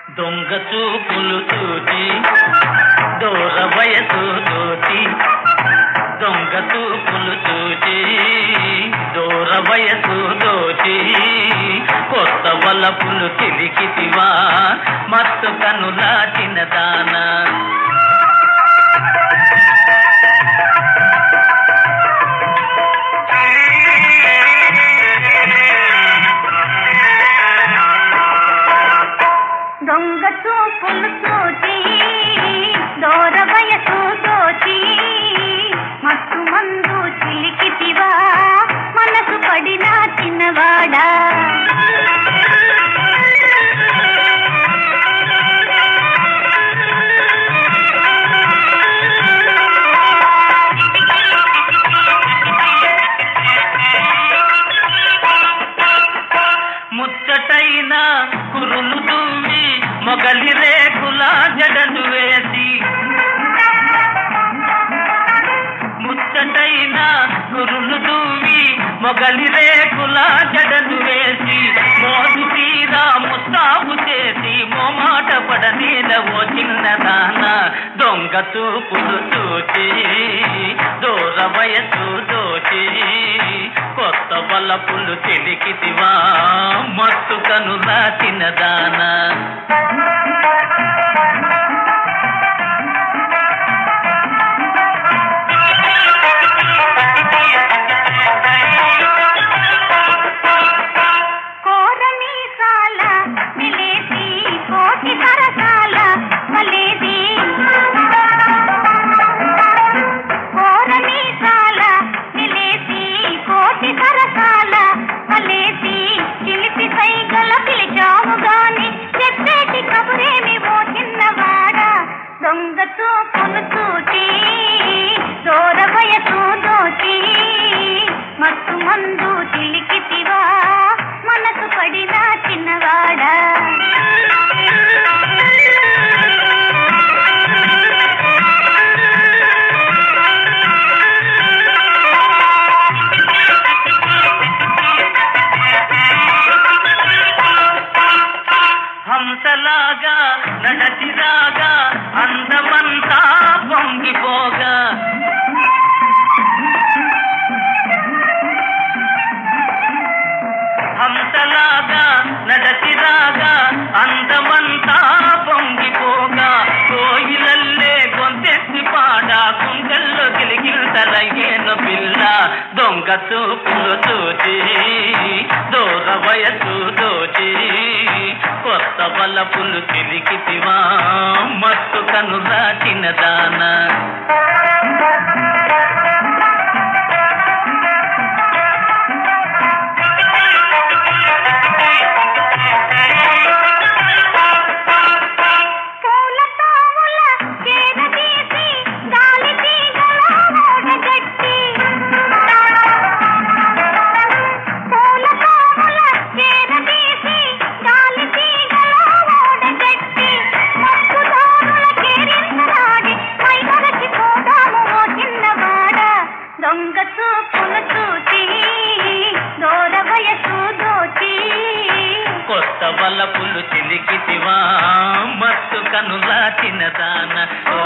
దొంగ చూపులు చూచి దూర వయసు తోచి దొంగ చూపులు చూచి దూర వయసు దోచి కొత్త వలపులు చిలికితివా మత్తు కనులా చిన్నదానా దొంగ చూపులు చూచి దూర వయసు దోచి మత్తు మందు చిలికితివా మనసు పడిన చిన్నవాడా ముచ్చటైన కురులు దువ్వి మొగలి రేకుల జడలు వేసి ముచ్చటైన కురులు దువ్వి మొగలి రేకుల జడలు వేసి మోదు తీరా ముస్తాబు చేసి మోమాట పడనీల ఓ చిన్నదాన దొంగ చూపులు చూచి దూర వయసు దోచి కొత్త వలపులు చెలికితివా మత్తు కనులా చిన్నదానా కోరమీసాల నిలేసి కోటి సరసాల మలేది కోరమీసాల నిలేసి కోటి సరసాల మలేసి చిలిపి సైగల పిలిచాము గాని చెప్పేటి కబురేమి ఓ చిన్నవాడా దొంగ చూపులు చూచి దూర వయసు దోచి మత్తు మందు చిలికితివా మనసు పడిన చిన్నవాడా హంసలాగా నడచిరాగా అందమంతా పొంగిపోగా హంసలాగా నడచిరాగా అందమంతా పొంగిపోగా కోయిలల్లే గొంతెత్తి పాడ కుంగల్లో గిలిగిల్తలయ్యేను పిల్ల దొంగ చూపులు చూచి దూర వయసు దోచి కొత్త వలపులు చిలికితివా మత్తు కనులా చిన్నదానా పూల తావుల చేరదీసి గాలి తీగల ఓడగట్టి పూల తావుల చేరదీసి గాలి తీగల ఓడగట్టి మత్తు దారుల కేరింతలాడి మై మరచిపోదాము ఓ చిన్నవాడా దొంగ చూపులు చూచి దూర వయసు దోచి కొత్త వలపులు చిలికితివా మత్తు కనులా చిన్నదాన ఓ